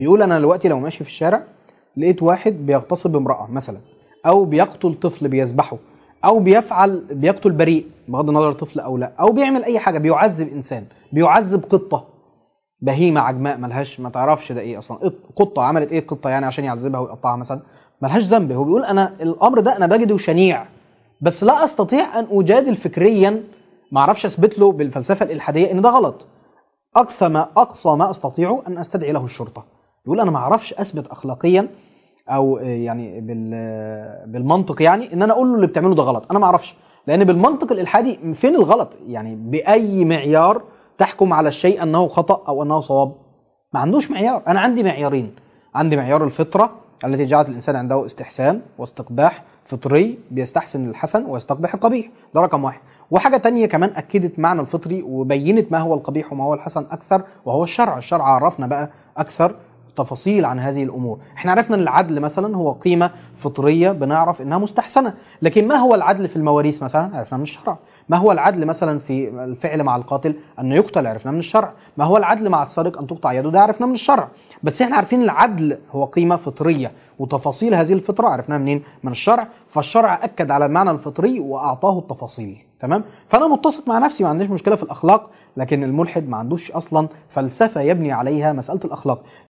بيقول انا دلوقتي لو ماشي في الشارع لقيت واحد بيغتصب امراه مثلا او بيقتل طفل بيذبحه او بيفعل بيقتل بريء بغض النظر طفل او لا او بيعمل اي حاجه بيعذب انسان بيعذب قطه بهيمه عجماء ملهاش ما تعرفش ده ايه اصلا قط- قطه عملت ايه القطه يعني عشان يعذبها ويقطعها مثلا ملهاش ذنب هو بيقول انا الامر ده انا بجده شنيع بس لا استطيع ان اجادل فكريا ما اعرفش اثبت له بالفلسفه الالحاديه ان ده غلط اقصى ما اقصى ما استطيع ان استدعي له الشرطه يقول انا ما اعرفش اثبت اخلاقيا او يعني بال- بالمنطق يعني ان انا اقول له اللي بتعمله ده غلط انا ما اعرفش لان بالمنطق الالحادي فين الغلط يعني باي معيار تحكم على الشيء انه خطا او انه صواب ما عندوش معيار انا عندي معيارين عندي معيار الفطره التي جعلت الانسان عنده استحسان واستقباح فطري بيستحسن الحسن ويستقبح القبيح ده رقم واحد وحاجه تانية كمان اكدت معنى الفطري وبينت ما هو القبيح وما هو الحسن اكثر وهو الشرع الشرع عرفنا بقى اكثر تفاصيل عن هذه الامور احنا عرفنا ان العدل مثلا هو قيمه فطريه بنعرف انها مستحسنه لكن ما هو العدل في المواريث مثلا عرفنا من الشرع ما هو العدل مثلا في الفعل مع القاتل انه يقتل عرفنا من الشرع ما هو العدل مع السارق ان تقطع يده ده عرفنا من الشرع بس احنا عارفين العدل هو قيمه فطريه وتفاصيل هذه الفطره عرفناها منين من الشرع فالشرع اكد على المعنى الفطري واعطاه التفاصيل تمام فانا متسق مع نفسي ما عنديش مشكله في الاخلاق لكن الملحد ما عندوش اصلا فلسفه يبني عليها مساله الاخلاق